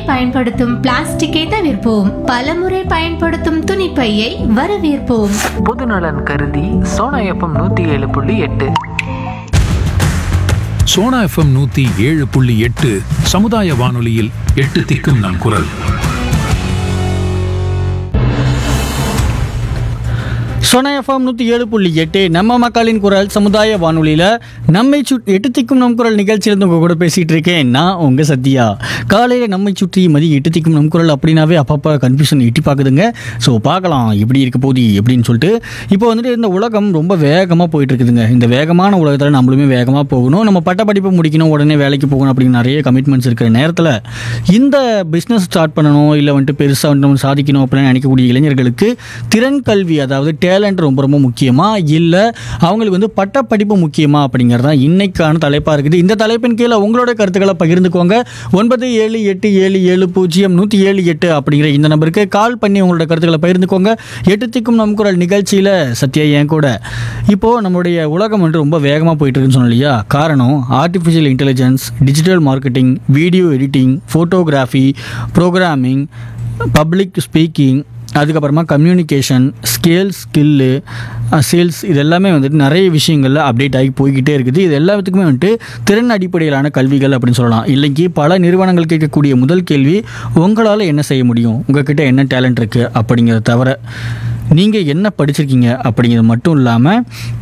பயன்படுத்தும் பிளாஸ்டிக்கை தவிர்ப்போம் பலமுறை பயன்படுத்தும் துணிப்பையை வரவேற்போம் பொதுநலன் கருதி சோனா எஃப்எம் நூற்றி ஏழு புள்ளி எட்டு சோனா எஃப்எம் நூத்தி ஏழு புள்ளி எட்டு சமுதாய வானொலியில் எட்டு திக்கும் நம் குரல் சோனா எஃப்எம் நூற்றி ஏழு புள்ளி எட்டு நம்ம மக்களின் குரல் சமுதாய வானொலியில் நம்மை சுற்றி எட்டு திக்கும் நம் குரல் நிகழ்ச்சியிலிருந்து உங்கள் கூட பேசிகிட்டு இருக்கேன் நான் உங்கள் சத்யா காலையில் நம்மை சுற்றி மதியம் எட்டு திக்கும் நம் குரல் அப்படின்னாவே அப்பப்போ கன்ஃபியூஷன் எட்டி பார்க்குதுங்க ஸோ பார்க்கலாம் எப்படி இருக்க போகுது எப்படின்னு சொல்லிட்டு இப்போ வந்துட்டு இந்த உலகம் ரொம்ப வேகமாக போயிட்டு இருக்குதுங்க இந்த வேகமான உலகத்தில் நம்மளுமே வேகமாக போகணும் நம்ம பட்ட படிப்பு முடிக்கணும் உடனே வேலைக்கு போகணும் அப்படின்னு நிறைய கமிட்மெண்ட்ஸ் இருக்கிற நேரத்தில் இந்த பிஸ்னஸ் ஸ்டார்ட் பண்ணணும் இல்லை வந்துட்டு பெருசாக வந்துட்டு நம்ம சாதிக்கணும் அப்படின்னு நினைக்கக்கூடிய இளைஞர்களுக்கு திறன் கல்வி அதாவது டேலண்ட் ரொம்ப ரொம்ப முக்கியமா இல்லை அவங்களுக்கு வந்து பட்டப்படிப்பு முக்கியமா அப்படிங்கிறது தான் இன்னைக்கான தலைப்பாக இருக்குது இந்த தலைப்பின் கீழே உங்களோட கருத்துக்களை பகிர்ந்துக்கோங்க ஒன்பது ஏழு எட்டு ஏழு ஏழு பூஜ்ஜியம் நூற்றி ஏழு எட்டு அப்படிங்கிற இந்த நம்பருக்கு கால் பண்ணி உங்களோட கருத்துக்களை பகிர்ந்துக்கோங்க எட்டு திக்கும் நம் குரல் நிகழ்ச்சியில் சத்யா என் கூட இப்போது நம்மளுடைய உலகம் வந்து ரொம்ப வேகமாக போயிட்டு இருக்குன்னு சொன்னோம் இல்லையா காரணம் artificial intelligence digital marketing video editing photography programming public speaking அதுக்கப்புறமா கம்யூனிகேஷன் ஸ்கேல் ஸ்கில்லு சேல்ஸ் இது எல்லாமே வந்துட்டு நிறைய விஷயங்களில் அப்டேட் ஆகி போய்கிட்டே இருக்குது இது எல்லாத்துக்குமே வந்துட்டு திறன் அடிப்படையிலான கல்விகள் அப்படின்னு சொல்லலாம் இல்லைக்கு பல நிறுவனங்கள் கேட்கக்கூடிய முதல் கேள்வி உங்களால் என்ன செய்ய முடியும் உங்ககிட்ட என்ன டேலண்ட் இருக்குது அப்படிங்கிறத தவிர நீங்கள் என்ன படிச்சிருக்கீங்க அப்படிங்கிறது மட்டும் இல்லாமல்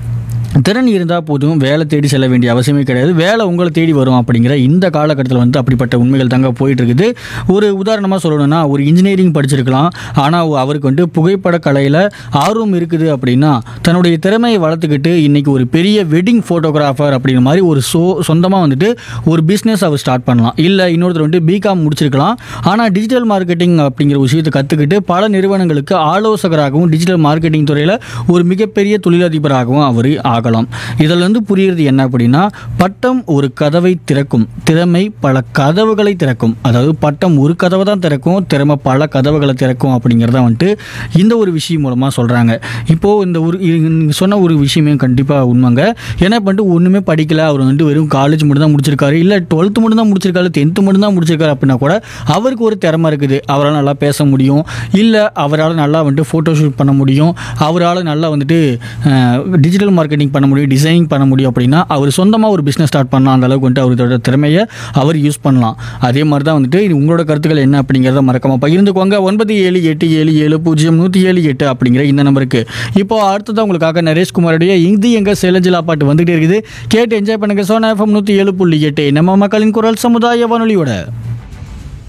திறன் இருந்தால் போதும் வேலை தேடி செல்ல வேண்டிய அவசியமே கிடையாது வேலை உங்களை தேடி வரும் அப்படிங்கிற இந்த காலகட்டத்தில் வந்து அப்படிப்பட்ட உண்மைகள் தாங்க போயிட்டு இருக்குது ஒரு உதாரணமாக சொல்லணும்னா ஒரு இன்ஜினியரிங் படிச்சிருக்கலாம் ஆனால் அவருக்கு வந்துட்டு புகைப்பட கலையில் ஆர்வம் இருக்குது அப்படின்னா தன்னுடைய திறமையை வளர்த்துக்கிட்டு இன்னைக்கு ஒரு பெரிய வெட்டிங் ஃபோட்டோகிராஃபர் அப்படிங்கிற மாதிரி ஒரு சோ சொந்தமாக வந்துட்டு ஒரு பிஸ்னஸ் அவர் ஸ்டார்ட் பண்ணலாம் இல்லை இன்னொருத்தர் வந்துட்டு பிகாம் முடிச்சிருக்கலாம் ஆனால் டிஜிட்டல் மார்க்கெட்டிங் அப்படிங்கிற ஒரு விஷயத்தை கற்றுக்கிட்டு பல நிறுவனங்களுக்கு ஆலோசகராகவும் டிஜிட்டல் மார்க்கெட்டிங் துறையில் ஒரு மிகப்பெரிய தொழிலதிபராகவும் அவர் ஆகலாம் இதில் வந்து புரியுறது என்ன அப்படின்னா பட்டம் ஒரு கதவை திறக்கும் திறமை பல கதவுகளை திறக்கும் அதாவது பட்டம் ஒரு கதவை தான் திறக்கும் திறமை பல கதவுகளை திறக்கும் அப்படிங்கிறத வந்துட்டு இந்த ஒரு விஷயம் மூலமாக சொல்கிறாங்க இப்போது இந்த ஒரு நீங்க சொன்ன ஒரு விஷயமே கண்டிப்பாக உண்மைங்க ஏன்னா பண்ணிட்டு ஒன்றுமே படிக்கல அவர் வந்துட்டு வெறும் காலேஜ் மட்டும் தான் முடிச்சிருக்காரு இல்லை டுவெல்த்து மட்டும் தான் முடிச்சிருக்காரு டென்த்து மட்டும் தான் முடிச்சிருக்காரு அப்படின்னா கூட அவருக்கு ஒரு திறமை இருக்குது அவரால் நல்லா பேச முடியும் இல்லை அவரால் நல்லா வந்துட்டு ஃபோட்டோ ஷூட் பண்ண முடியும் அவரால் நல்லா வந்துட்டு டிஜிட்டல் மார்க்கெட்டிங் பண்ண முடியும் டிசைனிங் பண்ண முடியும் அப்படின்னா அவர் சொந்தமாக ஒரு பிஸ்னஸ் ஸ்டார்ட் பண்ணலாம் அந்த அளவுக்கு வந்துட்டு அவரோட திறமையை அவர் யூஸ் பண்ணலாம் அதே மாதிரி தான் வந்துட்டு இது உங்களோட கருத்துக்கள் என்ன அப்படிங்கிறத மறக்காம பகிர்ந்துக்கோங்க ஒன்பது ஏழு எட்டு ஏழு ஏழு பூஜ்ஜியம் நூற்றி ஏழு எட்டு அப்படிங்கிற இந்த நம்பருக்கு இப்போ அடுத்ததான் உங்களுக்காக நரேஷ்குமாருடைய இந்தி எங்க சேலஞ்சிலா பாட்டு வந்துகிட்டே இருக்குது கேட்டு என்ஜாய் பண்ணுங்க சோனா எஃப்எம் நூற்றி ஏழு புள்ளி எட்டு நம்ம மக்களின் குரல் சமுதாய வானொலியோட